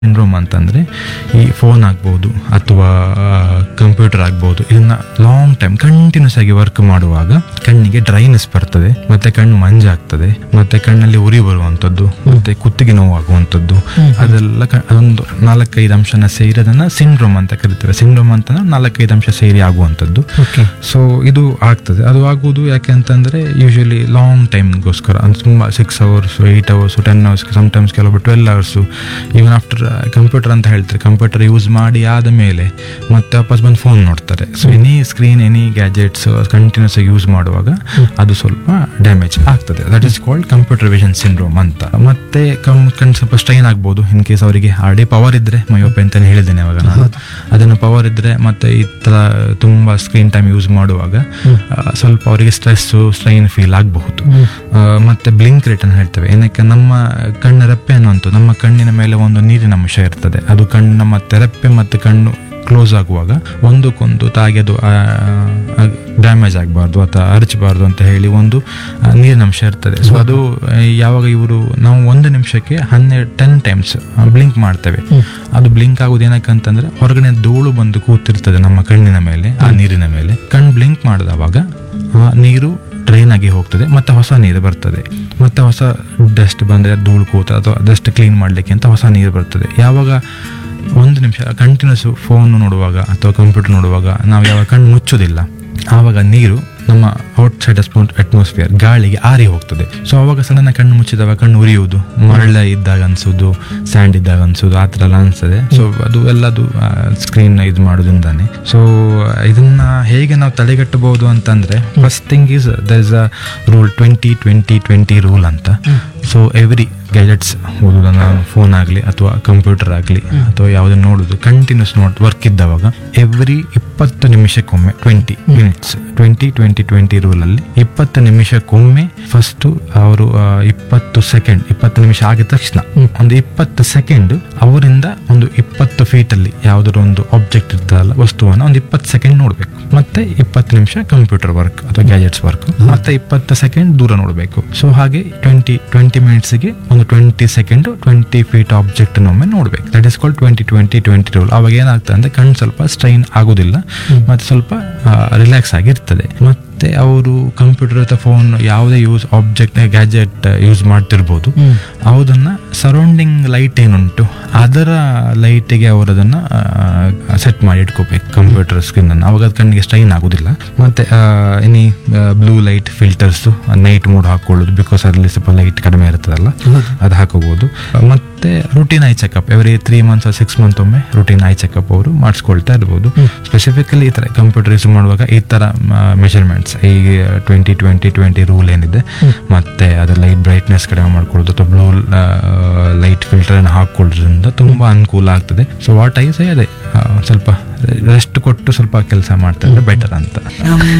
syndrome ಅಂತಂದರೆ ಈ phone ಆಗ್ಬೋದು ಅಥವಾ ಕಂಪ್ಯೂಟರ್ ಆಗ್ಬೋದು ಇದನ್ನ ಲಾಂಗ್ ಟೈಮ್ ಕಂಟಿನ್ಯೂಸ್ ಆಗಿ ವರ್ಕ್ ಮಾಡುವಾಗ ಕಣ್ಣಿಗೆ ಡ್ರೈನೆಸ್ ಬರ್ತದೆ ಮತ್ತೆ ಕಣ್ಣು ಮಂಜಾಗ್ತದೆ ಮತ್ತೆ ಕಣ್ಣಲ್ಲಿ ಉರಿ ಬರುವಂಥದ್ದು ಮತ್ತೆ ಕುತ್ತಿಗೆ ನೋವಾಗುವಂಥದ್ದು ಅದೆಲ್ಲ ಕ- ಅದೊಂದು ನಾಲ್ಕೈದು ಅಂಶನ ಸೇರಿ ಅದನ್ನ ಸಿಂಡ್ರೋಮ್ ಅಂತ ಕರೀತಾರೆ ಸಿಂಡ್ರೋಮ್ ಅಂತ ನಾಲ್ಕೈದು ಅಂಶ ಸೇರಿ ಆಗುವಂಥದ್ದು ಓಕೆ ಸೊ ಇದು ಆಗ್ತದೆ ಅದು ಆಗುವುದು ಯಾಕೆ ಅಂತಂದರೆ ಯೂಶಲಿ ಲಾಂಗ್ ಟೈಮ್ಗೋಸ್ಕರ ಅಂದ್ರೆ ತುಂಬ six hours eight hours ten hours sometimes ಕೆಲವೊಬ್ಬರು twelve hours even after computer ಅಂತ ಹೇಳ್ತಾರೆ ಕಂಪ್ಯೂಟರ್ ಯೂಸ್ ಮಾಡಿ ಆದ ಮೇಲೆ ಮತ್ತೆ ವಾಪಸ್ ಬಂದು ಫೋನ್ ನೋಡ್ತಾರೆ so any screen any gadgets continuous ಆಗಿ ಯೂಸ್ ಮಾಡುವಾಗ ಅದು ಸ್ವಲ್ಪ ಡ್ಯಾಮೇಜ್ ಆಗ್ತದೆ that is called computer vision syndrome ಅಂತ ಮತ್ತೆ ಕಣ್ ಕಣ್ ಸ್ವಲ್ಪ ಸ್ಟ್ರೈನ್ ಆಗ್ಬೋದು ಇನ್ ಕೇಸ್ ಅವರಿಗೆ ಆಲ್ರೆಡಿ ಪವರ್ ಇದ್ರೆ ಮಯೋಪೆ ಅಂತಾನೆ ಹೇಳಿದ್ದೇನೆ ಅವಾಗ ನಾನು ಅದನ್ನು ಪವರ್ ಇದ್ರೆ ಮತ್ತೆ ಈ ತರ ತುಂಬಾ ಸ್ಕ್ರೀನ್ ಟೈಮ್ ಯೂಸ್ ಮಾಡುವಾಗ ಆ, ಸ್ವಲ್ಪ ಅವರಿಗೆ ಸ್ಟ್ರೆಸ್ಸು ಸ್ಟ್ರೈನ್ ಫೀಲ್ ಆಗಬಹುದು ಮತ್ತೆ ಬ್ಲಿಂಕ್ ರೇಟ್ ಅಂತ ಹೇಳ್ತೇವೆ ಏನಕ್ಕೆ ನಮ್ಮ ಕಣ್ಣು ರೆಪ್ಪೆ ಅನ್ನುವಂಥದ್ದು ನಮ್ಮ ಕಣ್ಣಿನ ಮೇಲೆ ಒಂದು ನೀರಿನ ಅಂಶ ಇರ್ತದೆ ಅದು ಕಣ್ಣು ನಮ್ಮ ತೆರೆಪ್ಪೆ ಮತ್ತು ಕಣ್ಣು ಕ್ಲೋಸ್ ಆಗುವಾಗ ಒಂದಕ್ಕೊಂದು ತಾಗಿ ಅದು ಡ್ಯಾಮೇಜ್ ಆಗಬಾರ್ದು ಅಥವಾ ಅರಚಬಾರ್ದು ಅಂತ ಹೇಳಿ ಒಂದು ಆ, ನೀರಿನ ಅಂಶ ಇರ್ತದೆ ಸೊ ಅದು ಆ, ಯಾವಾಗ ಇವರು ನಾವು ಒಂದು ನಿಮಿಷಕ್ಕೆ ಹನ್ನೆರಡು ಟೆನ್ ಟೈಮ್ಸ್ ಬ್ಲಿಂಕ್ ಮಾಡ್ತೇವೆ ಅದು ಬ್ಲಿಂಕ್ ಆಗೋದು ಏನಕ್ಕೆ ಅಂತಂದ್ರೆ ಹೊರಗಡೆ ಧೂಳು ಬಂದು ಕೂತಿರ್ತದೆ ನಮ್ಮ ಕಣ್ಣಿನ ಮೇಲೆ ಆ ನೀರಿನ ಮೇಲೆ ಕಣ್ಣು ಬ್ಲಿಂಕ್ ಮಾಡಿದವಾಗ ಆ ನೀರು ಡ್ರೈನ್ ಆಗಿ ಹೋಗ್ತದೆ ಮತ್ತೆ ಹೊಸ ನೀರು ಬರ್ತದೆ ಮತ್ತೆ ಹೊಸ ಡಸ್ಟ್ ಬಂದರೆ ಧೂಳು ಕೂತ ಅಥವಾ ಡಸ್ಟ್ ಕ್ಲೀನ್ ಮಾಡಲಿಕ್ಕೆ ಅಂತ ಹೊಸ ನೀರು ಬರ್ತದೆ ಯಾವಾಗ ಒಂದು ನಿಮಿಷ ಕಂಟಿನ್ಯೂಸ್ ಫೋನ್ ನೋಡುವಾಗ ಅಥವಾ ಕಂಪ್ಯೂಟರ್ ನೋಡುವಾಗ ನಾವು ಯಾವಾಗ ಕಣ್ಣು ಮುಚ್ಚೋದಿಲ್ಲ ಆವಾಗ ನೀರು ನಮ್ಮ ಔಟ್ಸೈಡ್ ಅಟ್ಮಾಸ್ಫಿಯರ್ ಗಾಳಿಗೆ ಆರಿ ಹೋಗ್ತದೆ ಸೊ ಅವಾಗ ಸಡನ್ ಕಣ್ಣು ಮುಚ್ಚಿದಾಗ ಕಣ್ಣು ಉರಿಯುವುದು ಮರಳ ಇದ್ದಾಗ ಅನ್ಸೋದು ಸ್ಯಾಂಡ್ ಇದ್ದಾಗ ಅನ್ಸೋದು ಆ ಥರ ಎಲ್ಲ ಅನಿಸ್ತದೆ ಸೊ ಅದು ಎಲ್ಲದು ಸ್ಕ್ರೀನ್ ಇದು ಮಾಡೋದ್ರಿಂದಾನೆ ಸೊ ಇದನ್ನ ಹೇಗೆ ನಾವು ತಡೆಗಟ್ಟಬಹುದು ಅಂತಂದ್ರೆ first thing is there is a rule twenty twenty twenty rule ಅಂತ ಸೊ ಎವ್ರಿ ಗ್ಯಾಜೆಟ್ಸ್ ಓದೋದನ್ನ ಫೋನ್ ಆಗಲಿ ಅಥವಾ ಕಂಪ್ಯೂಟರ್ ಆಗಲಿ ಅಥವಾ ಯಾವುದನ್ನು ನೋಡೋದು ಕಂಟಿನ್ಯೂಸ್ ನೋಡ್ ವರ್ಕ್ ಇದ್ದವಾಗ ಎವ್ರಿ ಇಪ್ಪತ್ತು ನಿಮಿಷಕ್ಕೊಮ್ಮೆ twenty minutes twenty twenty twenty ರೂಲಲ್ಲಿ ಇಪ್ಪತ್ತು ನಿಮಿಷಕ್ಕೊಮ್ಮೆ ಫಸ್ಟು ಅವರು ಇಪ್ಪತ್ತು ಸೆಕೆಂಡ್ ಇಪ್ಪತ್ತು ನಿಮಿಷ ಆಗಿದ ತಕ್ಷಣ ಒಂದು ಇಪ್ಪತ್ತು ಸೆಕೆಂಡ್ ಅವರಿಂದ ಒಂದು ಇಪ್ಪತ್ತು ಫೀಟಲ್ಲಿ ಯಾವುದಾದ್ರು ಒಂದು ಆಬ್ಜೆಕ್ಟ್ ಇರ್ತದಲ್ಲ ವಸ್ತುವನ್ನು ಒಂದು ಇಪ್ಪತ್ತು ಸೆಕೆಂಡ್ ನೋಡಬೇಕು ಮತ್ತೆ ಇಪ್ಪತ್ತು ನಿಮಿಷ ಕಂಪ್ಯೂಟರ್ ವರ್ಕ್ ಅಥವಾ ಗ್ಯಾಜೆಟ್ಸ್ ವರ್ಕ್ ಮತ್ತೆ ಇಪ್ಪತ್ತು ಸೆಕೆಂಡ್ ದೂರ ನೋಡಬೇಕು ಸೊ ಹಾಗೆ ಟ್ವೆಂಟಿ ಟ್ವೆಂಟಿ ಮಿನಿಟ್ಸ್ಗೆ ಒಂದು twenty second twenty feet object ಒಮ್ಮೆ ನೋಡ್ಬೇಕು that is called twenty twenty twenty rule ಅವಾಗ ಏನಾಗ್ತದೆ ಅಂದ್ರೆ ಕಣ್ಣು ಸ್ವಲ್ಪ ಸ್ಟ್ರೈನ್ ಆಗೋದಿಲ್ಲ ಮತ್ತೆ ಸ್ವಲ್ಪ ರಿಲ್ಯಾಕ್ಸ್ ಆಗಿರ್ತದೆ ಮತ್ತೆ ಅವರು ಕಂಪ್ಯೂಟರ್ ಅಥವಾ ಫೋನ್ ಯಾವುದೇ ಯೂಸ್ ಆಬ್ಜೆಕ್ಟ್ ಗ್ಯಾಜೆಟ್ ಯೂಸ್ ಮಾಡ್ತಿರ್ಬೋದು ಅದನ್ನ ಸರೌಂಡಿಂಗ್ ಲೈಟ್ ಏನುಂಟು ಅದರ ಲೈಟಿಗೆ ಅವರು ಅದನ್ನ ಸೆಟ್ ಮಾಡಿ ಇಟ್ಕೋಬೇಕು ಕಂಪ್ಯೂಟರ್ ಸ್ಕ್ರೀನ್ ಅನ್ನು ಅವಾಗ ಅದು ಕಣ್ಣಿಗೆ ಸ್ಟ್ರೈನ್ ಆಗೋದಿಲ್ಲ ಮತ್ತೆ any blue light filters night mode ಹಾಕೊಳ್ಳೋದು ಬಿಕಾಸ್ ಅದರಲ್ಲಿ ಸ್ವಲ್ಪ ಲೈಟ್ ಕಡಿಮೆ ಇರ್ತದಲ್ಲ ಅದು ಹಾಕೋಬಹುದು ಮತ್ತೆ routine eye checkup every three months six month ಒಮ್ಮೆ ರುಟೀನ್ ಐ ಚೆಕಪ್ ಅವರು ಮಾಡಿಸ್ಕೊಳ್ತಾ ಇರ್ಬೋದು ಸ್ಪೆಸಿಫಿಕಲಿ ಈ ತರ ಕಂಪ್ಯೂಟರ್ ಯೂಸ್ ಮಾಡುವಾಗ ಈ ತರ ಮೆಷರ್ಮೆಂಟ್ಸ್ ಈ ಟ್ವೆಂಟಿ ಟ್ವೆಂಟಿ ಟ್ವೆಂಟಿ ರೂಲ್ ಏನಿದೆ ಮತ್ತೆ ಅದರ ಲೈಟ್ ಬ್ರೈಟ್ನೆಸ್ ಕಡಿಮೆ ಮಾಡ್ಕೊಳ್ಳೋದು ಅಥವಾ ಬ್ಲೂ ಲೈಟ್ ಫಿಲ್ಟರ್ ಅನ್ನು ಹಾಕೊಳ್ಳೋದ್ರಿಂದ ತುಂಬಾ ಅನುಕೂಲ ಆಗ್ತದೆ ಸೊ ವಾಟ್ ಐ ಸೇ ಅದೇ ಆ, ಸ್ವಲ್ಪ ರೆಸ್ಟ್ ಕೊಟ್ಟು ಸ್ವಲ್ಪ ಕೆಲಸ ಮಾಡ್ತಾ ಇದ್ರೆ ಬೆಟರ್ ಅಂತ